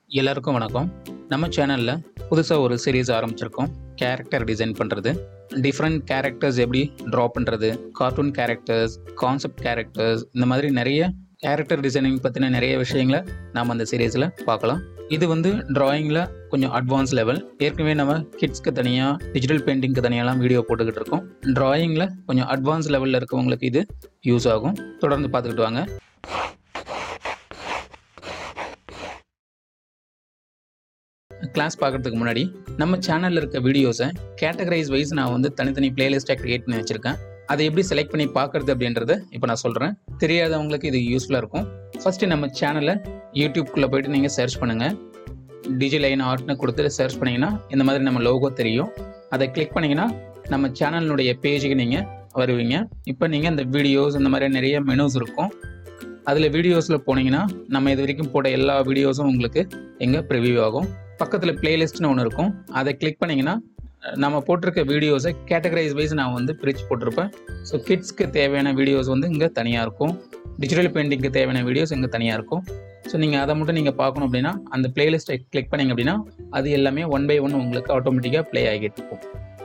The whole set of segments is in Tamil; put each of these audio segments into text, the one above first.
எல்லாருக்கும் வணக்கம் நம்ம சேனலில் புதுசாக ஒரு சீரீஸ் ஆரம்பிச்சிருக்கோம் கேரக்டர் டிசைன் பண்ணுறது டிஃப்ரெண்ட் கேரக்டர்ஸ் எப்படி ட்ரா பண்ணுறது கார்ட்டூன் கேரக்டர்ஸ் கான்செப்ட் கேரக்டர்ஸ் இந்த மாதிரி நிறைய கேரக்டர் டிசைனிங் பற்றின நிறைய விஷயங்களை நாம் அந்த சீரீஸில் பார்க்கலாம் இது வந்து டிராயிங்கில் கொஞ்சம் அட்வான்ஸ் லெவல் ஏற்கனவே நம்ம கிட்ஸ்க்கு தனியாக டிஜிட்டல் பெயிண்டிங்க்கு தனியாலாம் வீடியோ போட்டுக்கிட்டு இருக்கோம் டிராயிங்கில் கொஞ்சம் அட்வான்ஸ் லெவலில் இருக்கவங்களுக்கு இது யூஸ் ஆகும் தொடர்ந்து பார்த்துக்கிட்டு வாங்க கிளாஸ் பார்க்குறதுக்கு முன்னாடி நம்ம சேனலில் இருக்க வீடியோஸை கேட்டகரைஸ் வைஸ் நான் வந்து தனித்தனி பிளேலிஸ்ட்டாக க்ரியேட் பண்ணி வச்சுருக்கேன் அதை எப்படி செலக்ட் பண்ணி பார்க்குறது அப்படின்றத இப்போ நான் சொல்கிறேன் தெரியாதவங்களுக்கு இது யூஸ்ஃபுல்லாக இருக்கும் ஃபஸ்ட்டு நம்ம சேனலை யூடியூப்குள்ளே போயிட்டு நீங்கள் சர்ச் பண்ணுங்கள் டிஜி லைன் ஆர்ட்னு கொடுத்து சர்ச் பண்ணிங்கன்னா இந்த மாதிரி நம்ம லோகோ தெரியும் அதை கிளிக் பண்ணிங்கன்னா நம்ம சேனலினுடைய பேஜுக்கு நீங்கள் வருவீங்க இப்போ நீங்கள் இந்த வீடியோஸ் இந்த மாதிரி நிறைய மெனூஸ் இருக்கும் அதில் வீடியோஸில் போனீங்கன்னா நம்ம இது வரைக்கும் போட்ட எல்லா வீடியோஸும் உங்களுக்கு எங்கே ப்ரிவியூ ஆகும் பக்கத்தில் பிளேலிஸ்ட்னு ஒன்று இருக்கும் அதை கிளிக் பண்ணிங்கன்னா நம்ம போட்டிருக்க வீடியோஸை கேட்டகரைஸ் வைஸ் நான் வந்து பிரித்து போட்டிருப்பேன் ஸோ கிட்ஸ்க்கு தேவையான வீடியோஸ் வந்து இங்கே தனியாக இருக்கும் டிஜிட்டல் பெயிண்டிங்க்கு தேவையான வீடியோஸ் இங்கே தனியாக இருக்கும் ஸோ நீங்கள் அதை மட்டும் நீங்கள் பார்க்கணும் அப்படின்னா அந்த பிளேலிஸ்ட்டை கிளிக் பண்ணிங்க அப்படின்னா அது எல்லாமே ஒன் பை ஒன் உங்களுக்கு ஆட்டோமேட்டிக்காக ப்ளே ஆகிட்டு இருக்கும்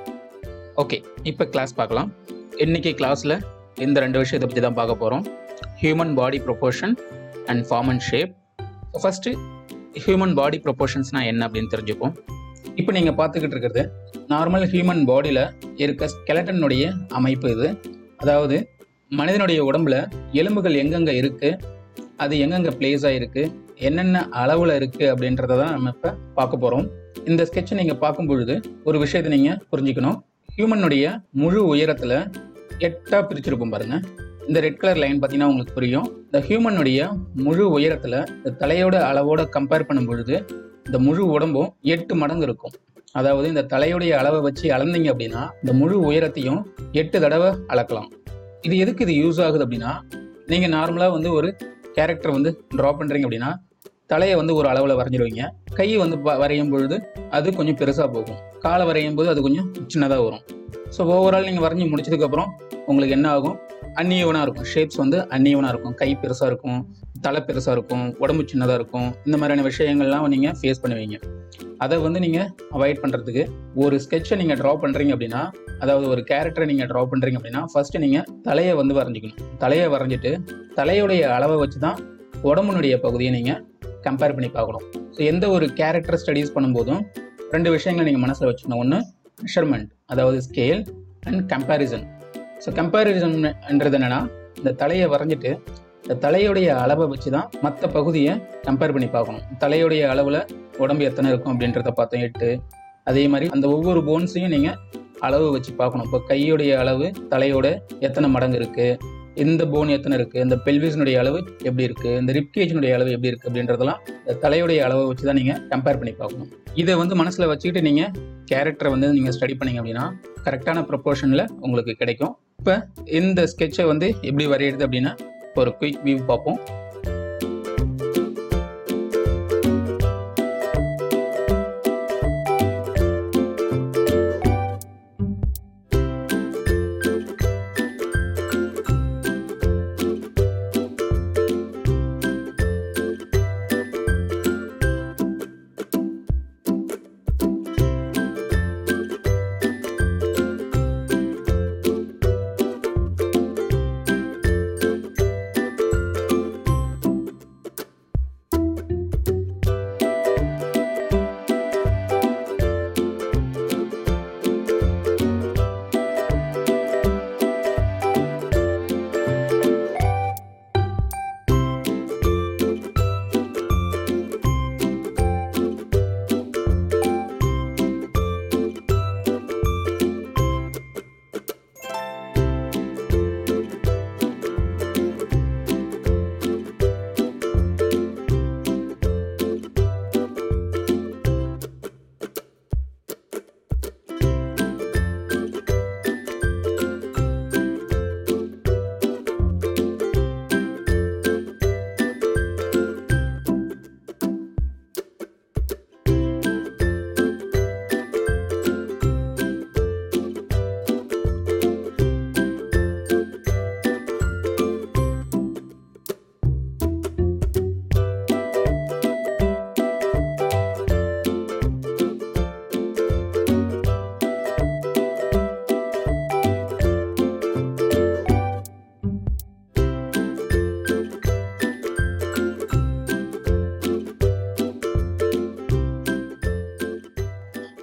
ஓகே இப்போ கிளாஸ் பார்க்கலாம் இன்றைக்கி கிளாஸில் இந்த ரெண்டு விஷயத்தை பற்றி தான் பார்க்க போகிறோம் human body proportion and form and shape first human body ப்ரொபோர்ஷன்ஸ்னால் என்ன அப்படின்னு தெரிஞ்சுப்போம் இப்போ நீங்கள் பார்த்துக்கிட்டு இருக்கிறது நார்மல் ஹியூமன் பாடியில் இருக்க ஸ்கெலட்டனுடைய அமைப்பு இது அதாவது மனிதனுடைய உடம்புல எலும்புகள் எங்கெங்கே இருக்குது அது எங்கெங்கே பிளேஸ் ஆகிருக்கு என்னென்ன அளவில் இருக்குது அப்படின்றத தான் நம்ம இப்போ பார்க்க போகிறோம் இந்த ஸ்கெட்சை நீங்கள் பார்க்கும் பொழுது ஒரு விஷயத்தை நீங்கள் புரிஞ்சுக்கணும் ஹியூமனுடைய முழு உயரத்தில் எட்டாக பிரிச்சிருப்போம் பாருங்கள் இந்த ரெட் கலர் லைன் பார்த்தீங்கன்னா உங்களுக்கு புரியும் இந்த ஹியூமனுடைய முழு உயரத்தில் இந்த தலையோட அளவோட கம்பேர் பண்ணும் பொழுது இந்த முழு உடம்பும் எட்டு மடங்கு இருக்கும் அதாவது இந்த தலையுடைய அளவை வச்சு அளந்தீங்க அப்படின்னா இந்த முழு உயரத்தையும் எட்டு தடவை அளக்கலாம் இது எதுக்கு இது யூஸ் ஆகுது அப்படின்னா நீங்கள் நார்மலாக வந்து ஒரு கேரக்டர் வந்து ட்ரா பண்ணுறீங்க அப்படின்னா தலையை வந்து ஒரு அளவில் வரைஞ்சிருவீங்க கையை வந்து வ- வரையும் பொழுது அது கொஞ்சம் பெருசாக போகும் காலை வரையும் போது அது கொஞ்சம் சின்னதாக வரும் ஸோ ஓவரால் நீங்கள் வரைஞ்சி முடிச்சதுக்கப்புறம் உங்களுக்கு என்ன ஆகும் அன்னியவனாக இருக்கும் ஷேப்ஸ் வந்து அன்னியவனாக இருக்கும் கை பெருசாக இருக்கும் தலை பெருசாக இருக்கும் உடம்பு சின்னதாக இருக்கும் இந்த மாதிரியான விஷயங்கள்லாம் நீங்கள் ஃபேஸ் பண்ணுவீங்க அதை வந்து நீங்கள் அவாய்ட் பண்ணுறதுக்கு ஒரு ஸ்கெட்சை நீங்கள் ட்ரா பண்ணுறீங்க அப்படின்னா அதாவது ஒரு கேரக்டரை நீங்கள் ட்ரா பண்ணுறீங்க அப்படின்னா ஃபஸ்ட்டு நீங்கள் தலையை வந்து வரைஞ்சிக்கணும் தலையை வரைஞ்சிட்டு தலையுடைய அளவை வச்சு தான் உடம்புனுடைய பகுதியை நீங்கள் கம்பேர் பண்ணி பார்க்கணும் ஸோ எந்த ஒரு கேரக்டர் ஸ்டடீஸ் பண்ணும்போதும் ரெண்டு விஷயங்களை நீங்கள் மனசில் வச்சுக்கணும் ஒன்று மெஷர்மெண்ட் அதாவது ஸ்கேல் அண்ட் கம்பேரிசன் ஸோ கம்பேரிசன்ன்றது என்னன்னா இந்த தலையை வரைஞ்சிட்டு இந்த தலையுடைய அளவை வச்சு தான் மற்ற பகுதியை கம்பேர் பண்ணி பார்க்கணும் தலையுடைய அளவில் உடம்பு எத்தனை இருக்கும் அப்படின்றத பார்த்தோம் எட்டு அதே மாதிரி அந்த ஒவ்வொரு போன்ஸையும் நீங்கள் அளவு வச்சு பார்க்கணும் இப்போ கையுடைய அளவு தலையோட எத்தனை மடங்கு இருக்குது இந்த போன் எத்தனை இருக்குது இந்த பெல்விஸனுடைய அளவு எப்படி இருக்குது இந்த ரிப்கேஜினுடைய அளவு எப்படி இருக்குது அப்படின்றதெல்லாம் இந்த தலையுடைய அளவை வச்சு தான் நீங்கள் கம்பேர் பண்ணி பார்க்கணும் இதை வந்து மனசில் வச்சுக்கிட்டு நீங்கள் கேரக்டரை வந்து நீங்கள் ஸ்டடி பண்ணீங்க அப்படின்னா கரெக்டான ப்ரொப்போர்ஷனில் உங்களுக்கு கிடைக்கும் இப்போ இந்த ஸ்கெட்சை வந்து எப்படி வரையிறது அப்படின்னா ஒரு குயிக் வியூ பார்ப்போம்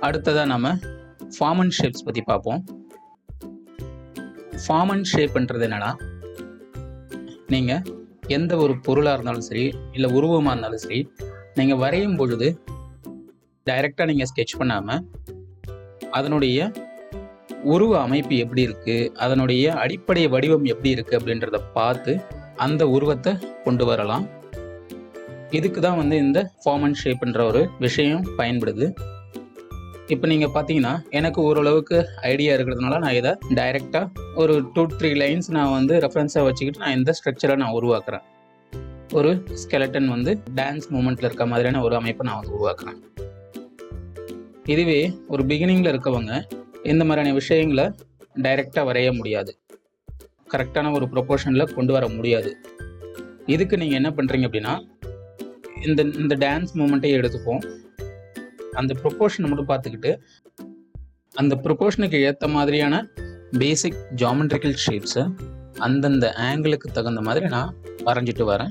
அடுத்ததாக நம்ம ஃபார்ம் அண்ட் ஷேப்ஸ் பற்றி பார்ப்போம் ஃபார்ம் அண்ட் ஷேப்ன்றது என்னென்னா நீங்கள் எந்த ஒரு பொருளாக இருந்தாலும் சரி இல்லை உருவமாக இருந்தாலும் சரி நீங்கள் வரையும் பொழுது டைரெக்டாக நீங்கள் ஸ்கெட்ச் பண்ணாமல் அதனுடைய உருவ அமைப்பு எப்படி இருக்குது அதனுடைய அடிப்படை வடிவம் எப்படி இருக்குது அப்படின்றத பார்த்து அந்த உருவத்தை கொண்டு வரலாம் இதுக்கு தான் வந்து இந்த ஃபார்ம் அண்ட் ஷேப்ன்ற ஒரு விஷயம் பயன்படுது இப்போ நீங்கள் பார்த்தீங்கன்னா எனக்கு ஓரளவுக்கு ஐடியா இருக்கிறதுனால நான் இதை டைரெக்டாக ஒரு டூ த்ரீ லைன்ஸ் நான் வந்து ரெஃபரன்ஸாக வச்சுக்கிட்டு நான் இந்த ஸ்ட்ரக்சரை நான் உருவாக்குறேன் ஒரு ஸ்கெலட்டன் வந்து டான்ஸ் மூமெண்ட்டில் இருக்க மாதிரியான ஒரு அமைப்பை நான் வந்து உருவாக்குறேன் இதுவே ஒரு பிகினிங்கில் இருக்கவங்க இந்த மாதிரியான விஷயங்களை டைரெக்டாக வரைய முடியாது கரெக்டான ஒரு ப்ரொப்போர்ஷனில் கொண்டு வர முடியாது இதுக்கு நீங்கள் என்ன பண்ணுறீங்க அப்படின்னா இந்த இந்த டான்ஸ் மூமெண்ட்டை எடுத்துப்போம் அந்த ப்ரொப்போர்ஷனை மட்டும் பார்த்துக்கிட்டு அந்த ப்ரொப்போர்ஷனுக்கு ஏற்ற மாதிரியான பேசிக் ஜாமெட்ரிக்கல் ஷேப்ஸை அந்தந்த ஆங்கிளுக்கு தகுந்த மாதிரி நான் வரைஞ்சிட்டு வரேன்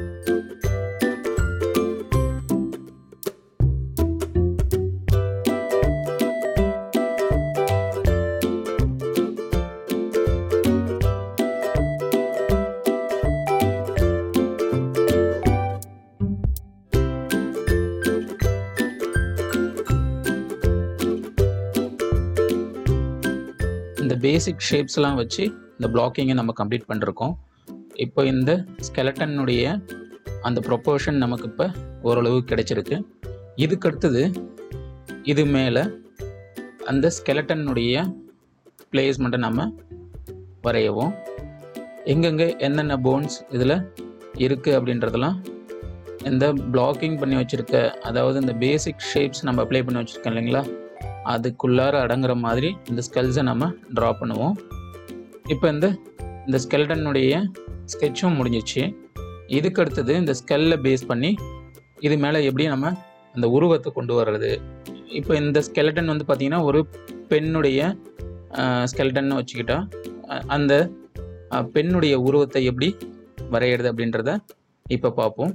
இந்த பேசிக் ஷேப்ஸ்லாம் வச்சு இந்த பிளாக்கிங்கை நம்ம கம்ப்ளீட் பண்ணிருக்கோம் இப்போ இந்த ஸ்கெலட்டனுடைய அந்த ப்ரொப்போர்ஷன் நமக்கு இப்போ ஓரளவு கிடைச்சிருக்கு இதுக்கு அடுத்தது இது மேலே அந்த ஸ்கெலட்டனுடைய பிளேஸ்மெண்ட்டை நம்ம வரையவும் எங்கெங்கே என்னென்ன போன்ஸ் இதில் இருக்குது அப்படின்றதெல்லாம் இந்த பிளாக்கிங் பண்ணி வச்சுருக்க அதாவது இந்த பேசிக் ஷேப்ஸ் நம்ம அப்ளை பண்ணி வச்சுருக்கோம் இல்லைங்களா அதுக்குள்ளார அடங்குற மாதிரி இந்த ஸ்கெல்ஸை நம்ம ட்ரா பண்ணுவோம் இப்போ இந்த இந்த ஸ்கெல்டனுடைய ஸ்கெட்சும் முடிஞ்சிச்சு இதுக்கு அடுத்தது இந்த ஸ்கெல்ல பேஸ் பண்ணி இது மேலே எப்படி நம்ம அந்த உருவத்தை கொண்டு வர்றது இப்போ இந்த ஸ்கெலட்டன் வந்து பார்த்திங்கன்னா ஒரு பெண்ணுடைய ஸ்கெல்டன் வச்சுக்கிட்டா அஹ், அந்த அஹ், பெண்ணுடைய உருவத்தை எப்படி வரையிறது அப்படின்றத இப்போ பார்ப்போம்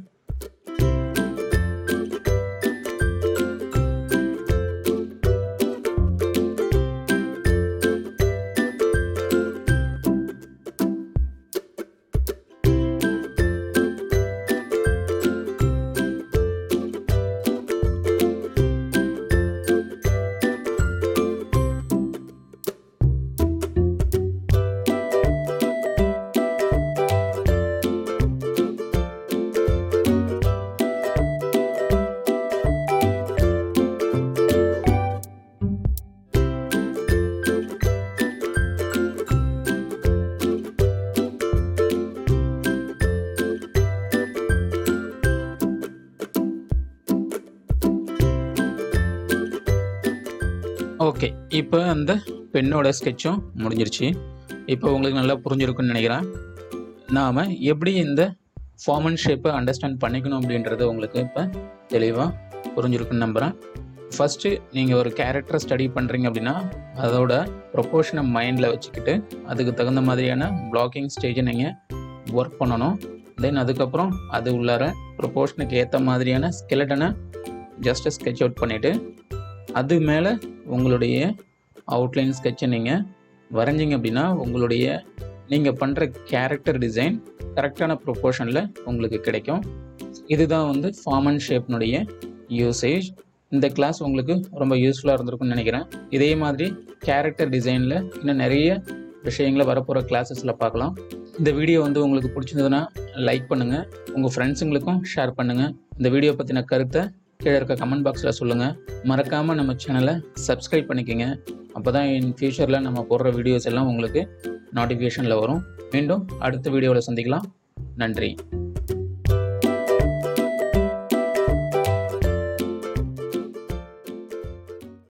ஓகே இப்போ அந்த பெண்ணோட ஸ்கெட்சும் முடிஞ்சிருச்சு இப்போ உங்களுக்கு நல்லா புரிஞ்சிருக்குன்னு நினைக்கிறேன் நாம் எப்படி இந்த ஃபார்ம் அண்ட் ஷேப்பை அண்டர்ஸ்டாண்ட் பண்ணிக்கணும் அப்படின்றது உங்களுக்கு இப்போ தெளிவாக புரிஞ்சிருக்குன்னு நம்புகிறேன் ஃபஸ்ட்டு நீங்கள் ஒரு கேரக்டரை ஸ்டடி பண்ணுறீங்க அப்படின்னா அதோட ப்ரொப்போர்ஷனை மைண்டில் வச்சுக்கிட்டு அதுக்கு தகுந்த மாதிரியான பிளாக்கிங் ஸ்டேஜை நீங்கள் ஒர்க் பண்ணணும் தென் அதுக்கப்புறம் அது உள்ளார ப்ரொப்போர்ஷனுக்கு ஏற்ற மாதிரியான ஸ்கெலட்டனை ஜஸ்ட் ஸ்கெட்ச் அவுட் பண்ணிவிட்டு அது மேலே உங்களுடைய அவுட்லைன் ஸ்கெட்சை நீங்கள் வரைஞ்சிங்க அப்படின்னா உங்களுடைய நீங்கள் பண்ணுற கேரக்டர் டிசைன் கரெக்டான ப்ரொப்போர்ஷனில் உங்களுக்கு கிடைக்கும் இதுதான் வந்து ஃபார்ம் அண்ட் ஷேப்னுடைய யூசேஜ் இந்த கிளாஸ் உங்களுக்கு ரொம்ப யூஸ்ஃபுல்லாக இருந்திருக்கும்னு நினைக்கிறேன் இதே மாதிரி கேரக்டர் டிசைனில் இன்னும் நிறைய விஷயங்களை வரப்போகிற கிளாஸஸில் பார்க்கலாம் இந்த வீடியோ வந்து உங்களுக்கு பிடிச்சிருந்ததுன்னா லைக் பண்ணுங்கள் உங்கள் ஃப்ரெண்ட்ஸுங்களுக்கும் ஷேர் பண்ணுங்கள் இந்த வீடியோ பற்றின கருத்தை கீழே இருக்க கமெண்ட் பாக்ஸில் சொல்லுங்கள் மறக்காமல் நம்ம சேனலை சப்ஸ்கிரைப் பண்ணிக்கோங்க அப்போ தான் இன் ஃபியூச்சரில் நம்ம போடுற வீடியோஸ் எல்லாம் உங்களுக்கு நோட்டிஃபிகேஷனில் வரும் மீண்டும் அடுத்த வீடியோவில் சந்திக்கலாம் நன்றி